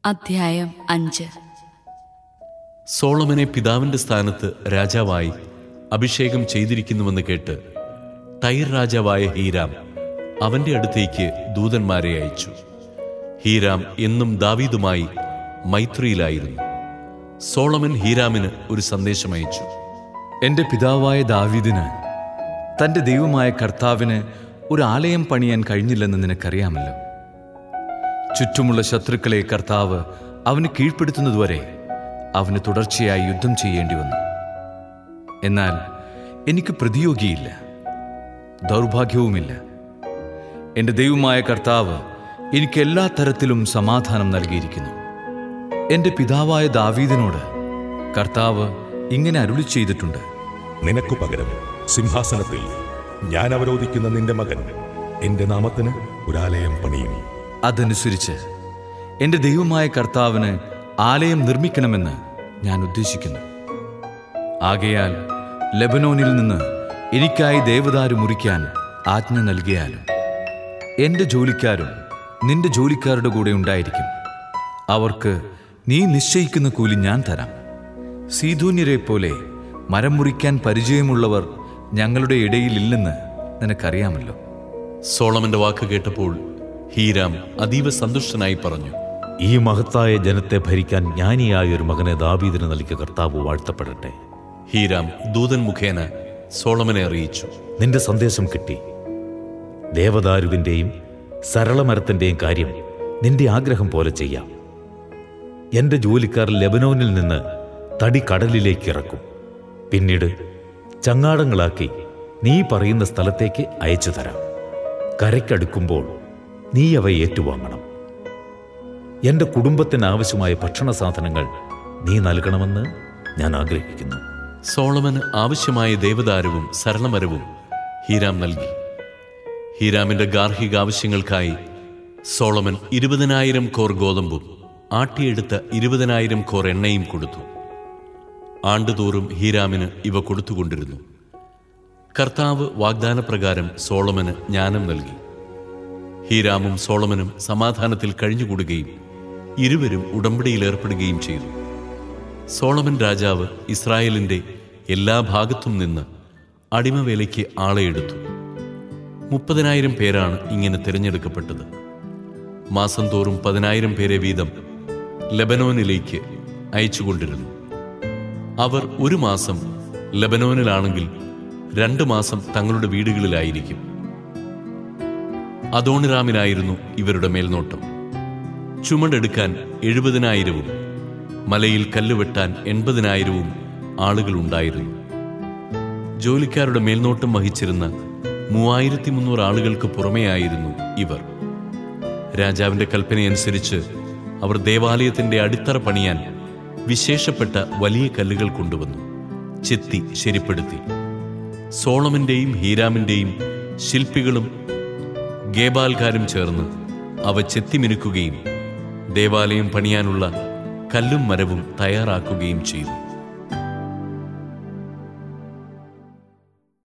അധ്യായം അഞ്ച് സോളമനെ പിതാവിന്റെ സ്ഥാനത്ത് രാജാവായി അഭിഷേകം ചെയ്തിരിക്കുന്നുവെന്ന് കേട്ട് ടൈർ രാജാവായ ഹീരാം അവന്റെ അടുത്തേക്ക് ദൂതന്മാരെ അയച്ചു ഹീരാം എന്നും ദാവീദുമായി മൈത്രിയിലായിരുന്നു സോളമൻ ഹീരാമിന് ഒരു സന്ദേശം അയച്ചു എന്റെ പിതാവായ ദാവീദിന് തന്റെ ദൈവമായ കർത്താവിന് ഒരു ആലയം പണിയാൻ കഴിഞ്ഞില്ലെന്ന് നിനക്കറിയാമല്ലോ ചുറ്റുമുള്ള ശത്രുക്കളെ കർത്താവ് അവന് കീഴ്പ്പെടുത്തുന്നതുവരെ അവന് തുടർച്ചയായി യുദ്ധം ചെയ്യേണ്ടി വന്നു എന്നാൽ എനിക്ക് പ്രതിയോഗിയില്ല ദൗർഭാഗ്യവുമില്ല എന്റെ ദൈവമായ കർത്താവ് എനിക്ക് എല്ലാ തരത്തിലും സമാധാനം നൽകിയിരിക്കുന്നു എന്റെ പിതാവായ ദാവീദിനോട് കർത്താവ് ഇങ്ങനെ അരുളി ചെയ്തിട്ടുണ്ട് നിനക്കു പകരം സിംഹാസനത്തിൽ ഞാൻ അവരോധിക്കുന്ന നിന്റെ മകൻ എന്റെ നാമത്തിന് ഒരാലയം പണിയും അതനുസരിച്ച് എന്റെ ദൈവമായ കർത്താവിന് ആലയം നിർമ്മിക്കണമെന്ന് ഞാൻ ഉദ്ദേശിക്കുന്നു ആകയാൽ ലെബനോനിൽ നിന്ന് എനിക്കായി ദേവദാരു മുറിക്കാൻ ആജ്ഞ നൽകിയാലും എന്റെ ജോലിക്കാരും നിന്റെ ജോലിക്കാരുടെ കൂടെ ഉണ്ടായിരിക്കും അവർക്ക് നീ നിശ്ചയിക്കുന്ന കൂലി ഞാൻ തരാം സീധൂന്യരെ പോലെ മരം മുറിക്കാൻ പരിചയമുള്ളവർ ഞങ്ങളുടെ ഇടയിലില്ലെന്ന് നിനക്കറിയാമല്ലോ സോളമന്റെ വാക്ക് കേട്ടപ്പോൾ ഹീരാം അതീവ സന്തുഷ്ടനായി പറഞ്ഞു ഈ മഹത്തായ ജനത്തെ ഭരിക്കാൻ ജ്ഞാനിയായ ഒരു മകനെ ദാവീദിന് നൽകിയ കർത്താവ് വാഴ്ത്തപ്പെടട്ടെ ഹീരാം ദൂതൻ മുഖേന സോളമനെ അറിയിച്ചു നിന്റെ സന്ദേശം കിട്ടി ദേവദാരുവിന്റെയും സരളമരത്തിന്റെയും കാര്യം നിന്റെ ആഗ്രഹം പോലെ ചെയ്യാം എന്റെ ജോലിക്കാർ ലെബനോനിൽ നിന്ന് തടി കടലിലേക്ക് ഇറക്കും പിന്നീട് ചങ്ങാടങ്ങളാക്കി നീ പറയുന്ന സ്ഥലത്തേക്ക് അയച്ചു തരാം കരയ്ക്കടുക്കുമ്പോൾ നീ അവ ഏറ്റുവാങ്ങണം എന്റെ കുടുംബത്തിന് ആവശ്യമായ ഭക്ഷണ സാധനങ്ങൾ നീ നൽകണമെന്ന് ഞാൻ ആഗ്രഹിക്കുന്നു സോളമന് ആവശ്യമായ ദേവദാരവും സരളമരവും ഹീരാം നൽകി ഹീരാമിന്റെ ഗാർഹിക ആവശ്യങ്ങൾക്കായി സോളമൻ ഇരുപതിനായിരം കോർ ഗോതമ്പും ആട്ടിയെടുത്ത ഇരുപതിനായിരം കോർ എണ്ണയും കൊടുത്തു ആണ്ടുതോറും ഹീരാമിന് ഇവ കൊടുത്തുകൊണ്ടിരുന്നു കർത്താവ് വാഗ്ദാനപ്രകാരം സോളമന് ജ്ഞാനം നൽകി ഹീരാമും സോളമനും സമാധാനത്തിൽ കഴിഞ്ഞുകൂടുകയും ഇരുവരും ഉടമ്പടിയിൽ ഏർപ്പെടുകയും ചെയ്തു സോളമൻ രാജാവ് ഇസ്രായേലിന്റെ എല്ലാ ഭാഗത്തും നിന്ന് അടിമവേലയ്ക്ക് ആളെ എടുത്തു മുപ്പതിനായിരം പേരാണ് ഇങ്ങനെ തിരഞ്ഞെടുക്കപ്പെട്ടത് മാസം തോറും പതിനായിരം പേരെ വീതം ലബനോനിലേക്ക് അയച്ചുകൊണ്ടിരുന്നു അവർ ഒരു മാസം ലബനോനിലാണെങ്കിൽ രണ്ടു മാസം തങ്ങളുടെ വീടുകളിലായിരിക്കും അതോണിറാമിനായിരുന്നു ഇവരുടെ മേൽനോട്ടം ചുമടെടുക്കാൻ എഴുപതിനായിരവും മലയിൽ കല്ലുവെട്ടാൻ എൺപതിനായിരവും ആളുകളുണ്ടായിരുന്നു ജോലിക്കാരുടെ മേൽനോട്ടം വഹിച്ചിരുന്ന മൂവായിരത്തി മുന്നൂറ് ആളുകൾക്ക് പുറമെയായിരുന്നു ഇവർ രാജാവിന്റെ കൽപ്പനയനുസരിച്ച് അവർ ദേവാലയത്തിന്റെ അടിത്തറ പണിയാൻ വിശേഷപ്പെട്ട വലിയ കല്ലുകൾ കൊണ്ടുവന്നു ചെത്തി ശരിപ്പെടുത്തി സോളമന്റെയും ഹീരാമിന്റെയും ശില്പികളും ഗേബാൽക്കാരും ചേർന്ന് അവ ചെത്തിമിനുക്കുകയും ദേവാലയം പണിയാനുള്ള കല്ലും മരവും തയ്യാറാക്കുകയും ചെയ്തു